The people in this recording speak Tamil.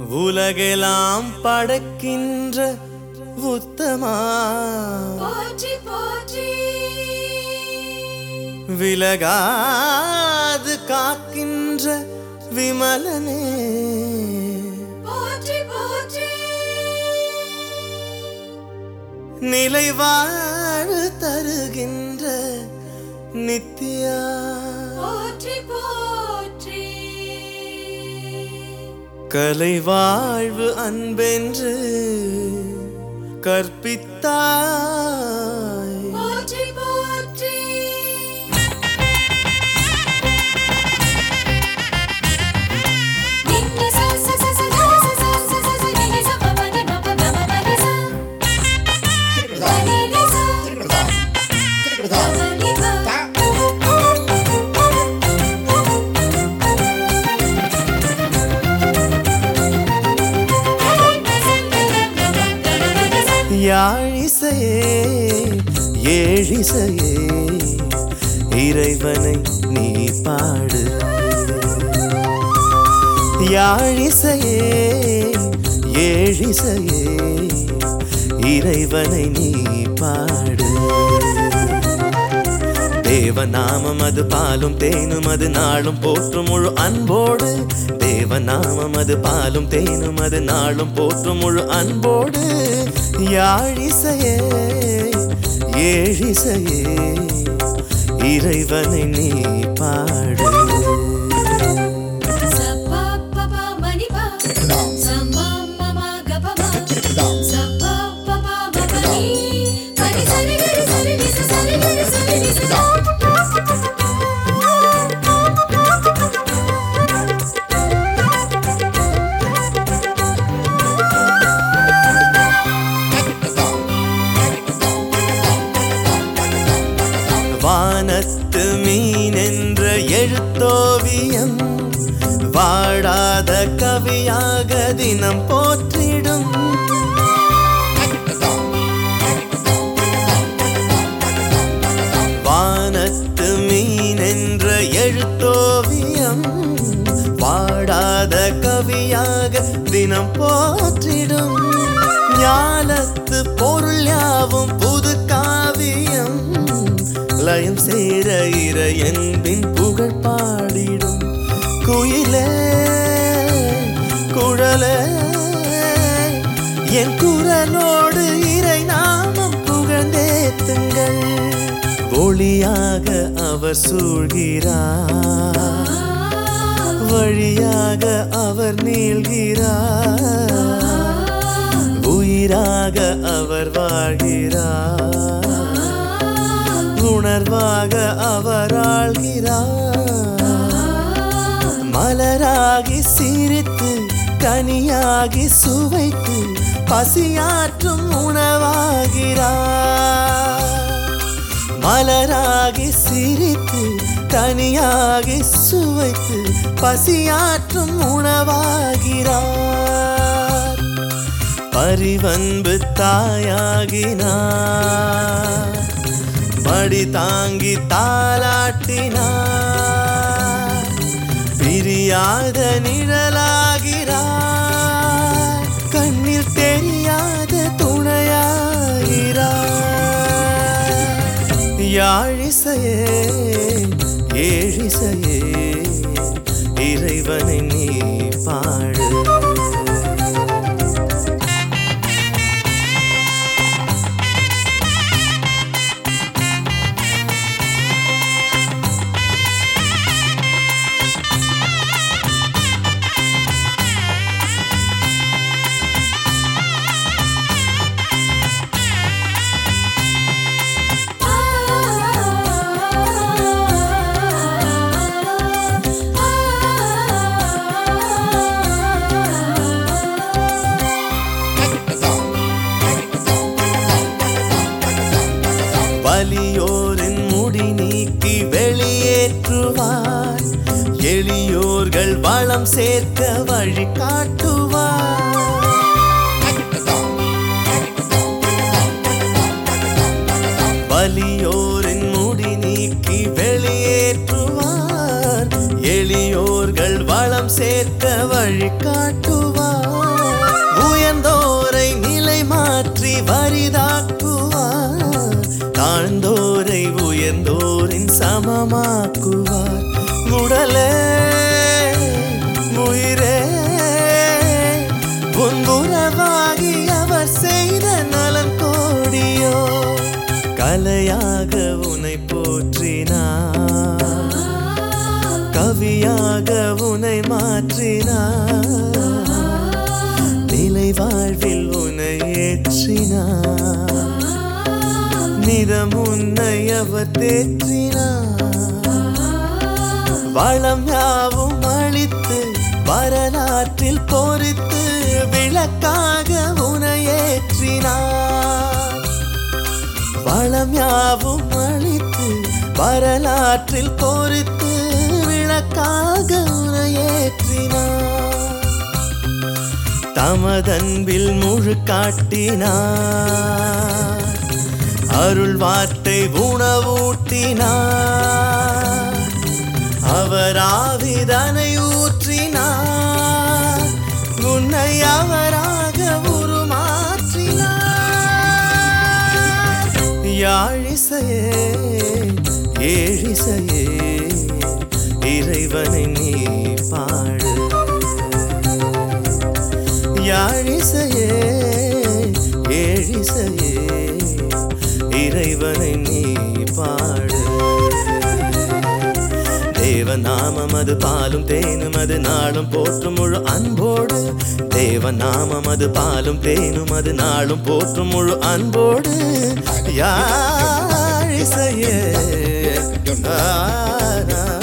உலகெல்லாம் படைக்கின்ற உத்தமா போற்றி போற்றி விலகாது காக்கின்ற விமலனே போற்றி போற்றி நிலைவாழ் தருகின்ற நித்யா போற்றி போற்றி கலைவாழ்வு அன்பென்று கற்பித்தாய் போற்றி போற்றி நின்ன ச ச ச ச த ச ச ச ச ச நினி ச ப ப தி ப ப ம ம ப தி ச ப நி நி ச த ப நி ப யாழிசையே ஏழிசையே இறைவனை நீ பாடு யாழிசையே ஏழிசையே இறைவனை நீ பாடு தேவநாமம் அது பாலும் தேனும் அது நாளும் போற்றும் முழு அன்போடு தேவநாமம் அது பாலும் தேனும் அது நாளும் போற்றும் முழு அன்போடு யாழிசையே ஏழிசையே இறைவனை நீ பாடு ச ப ப ப ம நி ப ச ம ம ம க ப ம ச ப ப ப ம ப நி ப நி ச ரி ரி ரி ச ரி ரி ச ச ரி ரி ரி ச ரி ரி ச ச வானத்து மீன் என்ற எழுத்தோவியம் வாடாத கவியாக தினம் போற்றிடும் வானத்து மீன் என்ற எழுத்தோவியம் வாடாத கவியாக தினம் போற்றிடும் ஞானத்து பொருள் யாவும் புது காவியம் லயம் சேர இர என்பின் புகழ் பாடிடும் குயிலே குழலே என் குரலோடு இறை நாமம் புகழ்ந்தேத்துங்கள் ஒளியாக அவர் சூழ்கிறார் வழியாக அவர் நீள்கிறார் உயிராக அவர் வாழ்கிறார் உணர்வாக அவர் ஆள்கிறார் மலராகி சிரித்து கனியாகி சுவைத்து பசியாற்றும் உணவாகிறார் மலராகி சிரித்து கனியாகி சுவைத்து பசியாற்றும் உணவாகிறார் பரிவன்பு தாயாகினார் மடி தாங்கி தாலாட்டினார் பிரியாத நிழலாகிறார் கண்ணில் தெரியாத துணையாகிறார் யாழிசையே ஏழிசையே இறைவனை நீ பாடு வலியோரின் முடி நீக்கி வெளியேற்றுவார் எளியோர்கள் வளம் சேர்க்க வழி காட்டுவார் வலியோரின் முடி நீக்கி வெளியேற்றுவார் எளியோர்கள் வளம் சேர்க்க வழி காட்டுவார் பரிதாக்குவார் தாழ்ந்தோரை உயர்ந்தோரின் சமமாக்குவார் உடலே உயிரே உன்புறவாகி அவர் செய்த நலன் கோடியோ கலையாக உனை போற்றினார் கவியாக உனை மாற்றினார் நிலை வாழ்வில் உனை ஏற்றினார் நிதம் உன்னை அவர் தேற்றினார் வளம் யாவும் அளித்து வரலாற்றில் பொறித்து விளக்காக உனை ஏற்றினார் வளம் யாவும் அளித்து வரலாற்றில் பொறித்து விளக்காக உனை ஏற்றினார் தமதன்பில் முழு காட்டினார் அருள் வார்த்தை உணவூட்டினார் அவர் ஆவிதனை ஊற்றினார் உன்னை அவராக உருமாற்றினார் யாழிசையே ஏழிசையே இறைவனை நீ பாடு யாழிசையே ஏழிசையே இறைவனை நீ பாடு தேவநாமம் அது பாலும் தேனும் அது நாளும் போற்றும் முழு அன்போடு தேவநாமம் அது பாலும் தேனும் அது நாளும் போற்றும் முழு அன்போடு யாழிசையே ஆ, ஆ.